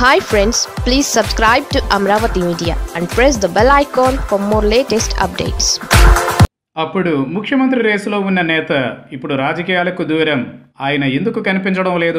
hi friends please subscribe to Amaravati media and press the bell icon for more latest updates అప్పుడు ముఖ్యమంత్రి రేసులో ఉన్న నేత ఇప్పుడు రాజకీయాలకు దూరం ఆయన ఎందుకు కనిపించడం లేదు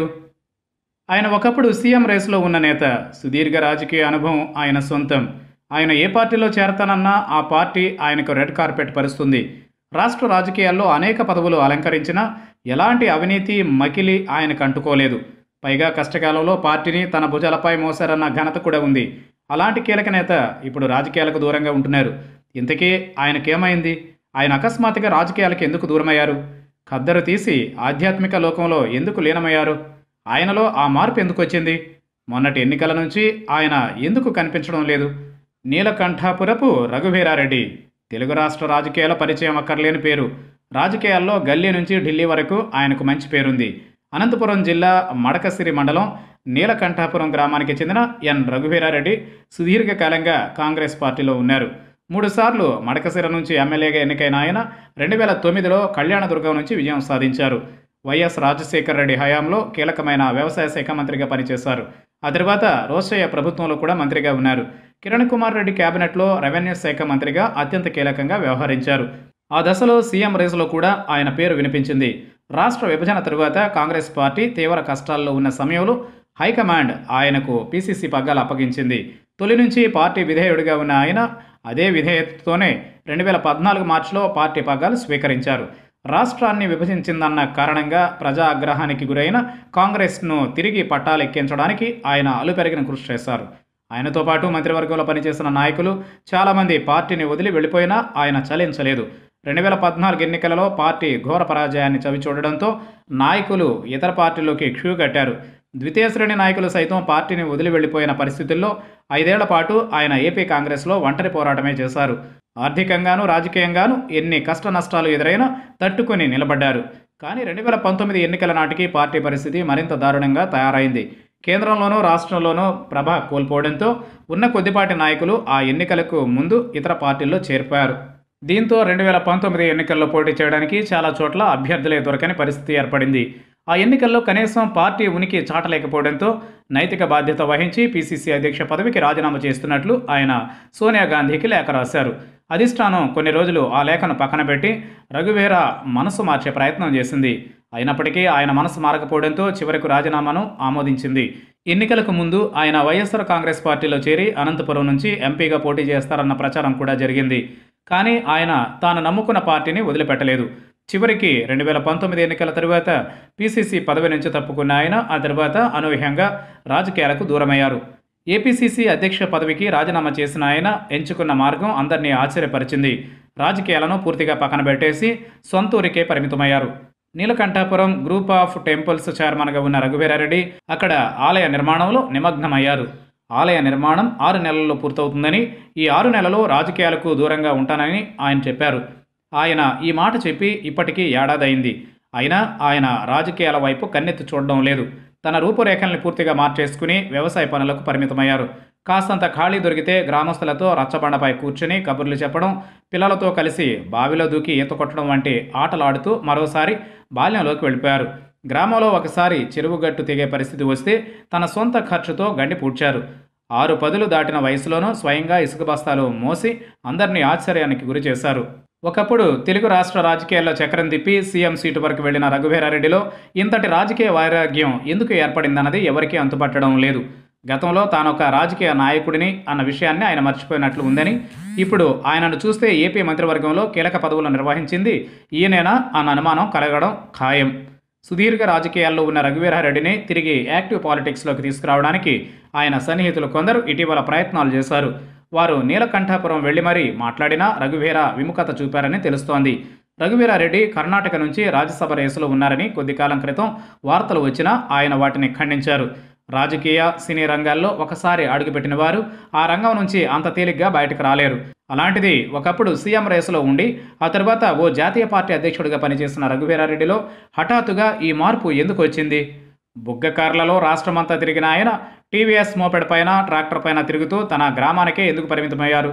ఆయన ఒకప్పుడు సీఎం రేసులో ఉన్న నేత సుదీర్ఘ రాజకీయ అనుభవం ఆయన సొంతం ఆయన ఏ పార్టీలో చేరతానన్నా ఆ పార్టీ ఆయనకు రెడ్ కార్పెట్ పరుస్తుంది రాష్ట్ర రాజకీయాల్లో అనేక పదవులు అలంకరించినా ఎలాంటి అవినీతి మకిలి ఆయనకు అంటుకోలేదు పైగా కష్టకాలంలో పార్టీని తన భుజాలపై మోసారన్న ఘనత కూడా ఉంది అలాంటి కీలక నేత ఇప్పుడు రాజకీయాలకు దూరంగా ఉంటున్నారు ఇంతకీ ఆయనకేమైంది ఆయన అకస్మాత్తుగా రాజకీయాలకు ఎందుకు దూరమయ్యారు ఖద్దరు తీసి ఆధ్యాత్మిక లోకంలో ఎందుకు లీనమయ్యారు ఆయనలో ఆ మార్పు ఎందుకు వచ్చింది మొన్నటి ఎన్నికల నుంచి ఆయన ఎందుకు కనిపించడం లేదు నీలకంఠాపురపు రఘువీరారెడ్డి తెలుగు రాష్ట్ర రాజకీయాల పరిచయం అక్కర్లేని పేరు రాజకీయాల్లో గల్లీ నుంచి ఢిల్లీ వరకు ఆయనకు మంచి పేరుంది అనంతపురం జిల్లా మడకసిరి మండలం నీలకంఠాపురం గ్రామానికి చెందిన ఎన్ రఘువీరారెడ్డి సుదీర్ఘకాలంగా కాంగ్రెస్ పార్టీలో ఉన్నారు మూడుసార్లు మడకసిర నుంచి ఎమ్మెల్యేగా ఎన్నికైన ఆయన రెండు వేల తొమ్మిదిలో కళ్యాణదుర్గం నుంచి విజయం సాధించారు వైఎస్ రాజశేఖర రెడ్డి హయాంలో కీలకమైన వ్యవసాయ శాఖ మంత్రిగా పనిచేశారు ఆ తర్వాత రోషయ్య ప్రభుత్వంలో కూడా మంత్రిగా ఉన్నారు కిరణ్ కుమార్ రెడ్డి కేబినెట్లో రెవెన్యూ శాఖ మంత్రిగా అత్యంత కీలకంగా వ్యవహరించారు ఆ దశలో సీఎం రేసులో కూడా ఆయన పేరు వినిపించింది రాష్ట్ర విభజన తరువాత కాంగ్రెస్ పార్టీ తీవ్ర కష్టాల్లో ఉన్న సమయంలో హైకమాండ్ ఆయనకు పీసీసీ పగ్గాలు అప్పగించింది తొలి నుంచి పార్టీ విధేయుడిగా ఉన్న ఆయన అదే విధేయతతోనే రెండు వేల పద్నాలుగు మార్చిలో పార్టీ పగ్గాలు స్వీకరించారు రాష్ట్రాన్ని విభజించిందన్న కారణంగా ప్రజా ఆగ్రహానికి గురైన కాంగ్రెస్ను తిరిగి పట్టాలెక్కించడానికి ఆయన అలుపెరిగిన కృషి చేశారు ఆయనతో పాటు మంత్రివర్గంలో పనిచేసిన నాయకులు చాలామంది పార్టీని వదిలి వెళ్ళిపోయినా ఆయన చలించలేదు రెండు వేల పద్నాలుగు ఎన్నికలలో పార్టీ ఘోర పరాజయాన్ని చవిచూడడంతో నాయకులు ఇతర పార్టీలోకి క్యూ కట్టారు ద్వితీయ శ్రేణి నాయకులు సైతం పార్టీని వదిలి వెళ్ళిపోయిన పరిస్థితుల్లో ఐదేళ్ల పాటు ఆయన ఏపీ కాంగ్రెస్లో ఒంటరి పోరాటమే చేశారు ఆర్థికంగాను రాజకీయంగాను ఎన్ని కష్ట నష్టాలు ఎదురైనా తట్టుకుని నిలబడ్డారు కానీ రెండు వేల పంతొమ్మిది ఎన్నికల నాటికి పార్టీ పరిస్థితి మరింత దారుణంగా తయారైంది కేంద్రంలోనూ రాష్ట్రంలోనూ ప్రభ కోల్పోవడంతో ఉన్న కొద్దిపాటి నాయకులు ఆ ఎన్నికలకు ముందు ఇతర పార్టీల్లో చేరిపోయారు దీంతో రెండు వేల పంతొమ్మిది ఎన్నికల్లో పోటీ చేయడానికి చాలా చోట్ల అభ్యర్థులే దొరకని పరిస్థితి ఏర్పడింది ఆ ఎన్నికల్లో కనీసం పార్టీ ఉనికి చాటలేకపోవడంతో నైతిక బాధ్యత వహించి పీసీసీ అధ్యక్ష పదవికి రాజీనామా చేస్తున్నట్లు ఆయన సోనియా గాంధీకి లేఖ రాశారు అధిష్టానం కొన్ని రోజులు ఆ లేఖను పక్కన పెట్టి రఘువీర మనసు మార్చే ప్రయత్నం చేసింది అయినప్పటికీ ఆయన మనసు మారకపోవడంతో చివరకు రాజీనామాను ఆమోదించింది ఎన్నికలకు ముందు ఆయన వైఎస్ఆర్ కాంగ్రెస్ పార్టీలో చేరి అనంతపురం నుంచి ఎంపీగా పోటీ చేస్తారన్న ప్రచారం కూడా జరిగింది కానీ ఆయన తాను నమ్ముకున్న పార్టీని వదిలిపెట్టలేదు చివరికి రెండు వేల పంతొమ్మిది ఎన్నికల తరువాత పీసీసీ పదవి నుంచి తప్పుకున్న ఆయన ఆ తర్వాత అనూహ్యంగా రాజకీయాలకు దూరమయ్యారు ఏపీసీసీ అధ్యక్ష పదవికి రాజీనామా చేసిన ఆయన ఎంచుకున్న మార్గం అందరినీ ఆశ్చర్యపరిచింది రాజకీయాలను పూర్తిగా పక్కన పెట్టేసి సొంతూరికే పరిమితమయ్యారు నీలకంఠాపురం గ్రూప్ ఆఫ్ టెంపుల్స్ చైర్మన్గా ఉన్న రఘువీరారెడ్డి అక్కడ ఆలయ నిర్మాణంలో నిమగ్నమయ్యారు ఆలయ నిర్మాణం ఆరు నెలల్లో పూర్తవుతుందని ఈ ఆరు నెలలో రాజకీయాలకు దూరంగా ఉంటానని ఆయన చెప్పారు ఆయన ఈ మాట చెప్పి ఇప్పటికీ ఏడాది అయింది అయినా ఆయన రాజకీయాల వైపు కన్నెత్తి చూడడం లేదు తన రూపురేఖల్ని పూర్తిగా మార్చేసుకుని వ్యవసాయ పనులకు పరిమితమయ్యారు కాస్తంత ఖాళీ దొరికితే గ్రామస్తులతో రచ్చబండపై కూర్చుని కబుర్లు చెప్పడం పిల్లలతో కలిసి బావిలో దూకి ఈత కొట్టడం వంటి ఆటలాడుతూ మరోసారి బాల్యంలోకి వెళ్ళిపోయారు గ్రామంలో ఒకసారి చెరువుగట్టు తెగే పరిస్థితి వస్తే తన సొంత ఖర్చుతో గండి పూడ్చారు ఆరు పదులు దాటిన వయసులోనూ స్వయంగా ఇసుక బస్తాలు మోసి అందరినీ ఆశ్చర్యానికి గురి చేశారు ఒకప్పుడు తెలుగు రాష్ట్ర రాజకీయాల్లో చక్రం తిప్పి సీఎం సీటు వరకు వెళ్లిన రఘువీరారెడ్డిలో ఇంతటి రాజకీయ వైరాగ్యం ఎందుకు ఏర్పడిందన్నది ఎవరికీ అంతుపట్టడం లేదు గతంలో తానొక రాజకీయ నాయకుడిని అన్న విషయాన్ని ఆయన మర్చిపోయినట్లు ఉందని ఇప్పుడు ఆయనను చూస్తే ఏపీ మంత్రివర్గంలో కీలక పదవులు నిర్వహించింది ఈయనేనా అన్న అనుమానం కలగడం ఖాయం సుదీర్ఘ రాజకీయాల్లో ఉన్న రఘువీరారెడ్డిని తిరిగి యాక్టివ్ పాలిటిక్స్లోకి తీసుకురావడానికి ఆయన సన్నిహితులు కొందరు ఇటీవల ప్రయత్నాలు చేశారు వారు నీలకంఠాపురం వెళ్లి మరీ మాట్లాడినా రఘువీర విముఖత చూపారని తెలుస్తోంది రఘువీరారెడ్డి కర్ణాటక నుంచి రాజ్యసభ రేసులో ఉన్నారని కొద్ది కాలం క్రితం వార్తలు వచ్చినా ఆయన వాటిని ఖండించారు రాజకీయ సినీ రంగాల్లో ఒకసారి అడుగుపెట్టిన వారు ఆ రంగం నుంచి అంత తేలిగ్గా బయటకు రాలేరు అలాంటిది ఒకప్పుడు సీఎం రేసులో ఉండి ఆ తర్వాత ఓ జాతీయ పార్టీ అధ్యక్షుడిగా పనిచేసిన రఘువీరారెడ్డిలో హఠాత్తుగా ఈ మార్పు ఎందుకు వచ్చింది బుగ్గ కార్లలో రాష్ట్రమంతా తిరిగిన ఆయన టీవీఎస్ మోపెడ్ పైన ట్రాక్టర్ పైన తిరుగుతూ తన గ్రామానికే ఎందుకు పరిమితమయ్యారు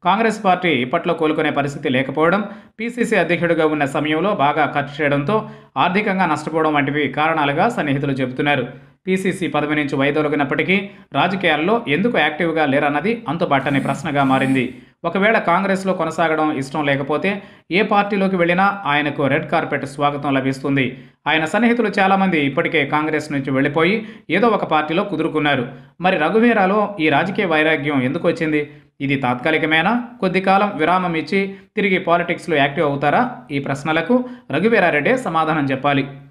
కాంగ్రెస్ పార్టీ ఇప్పట్లో కోలుకునే పరిస్థితి లేకపోవడం పీసీసీ అధ్యక్షుడిగా ఉన్న సమయంలో బాగా ఖర్చు చేయడంతో ఆర్థికంగా నష్టపోవడం వంటివి కారణాలుగా సన్నిహితులు చెబుతున్నారు పీసీసీ పదవి నుంచి వైదొలిగినప్పటికీ రాజకీయాల్లో ఎందుకు యాక్టివ్గా లేరన్నది అంతుబట్టని ప్రశ్నగా మారింది ఒకవేళ కాంగ్రెస్లో కొనసాగడం ఇష్టం లేకపోతే ఏ పార్టీలోకి వెళ్ళినా ఆయనకు రెడ్ కార్పెట్ స్వాగతం లభిస్తుంది ఆయన సన్నిహితులు చాలామంది ఇప్పటికే కాంగ్రెస్ నుంచి వెళ్ళిపోయి ఏదో ఒక పార్టీలో కుదురుకున్నారు మరి రఘువీరాలో ఈ రాజకీయ వైరాగ్యం ఎందుకు వచ్చింది ఇది తాత్కాలికమేనా కొద్ది కాలం విరామం ఇచ్చి తిరిగి పాలిటిక్స్లో యాక్టివ్ అవుతారా ఈ ప్రశ్నలకు రఘువీరారెడ్డే సమాధానం చెప్పాలి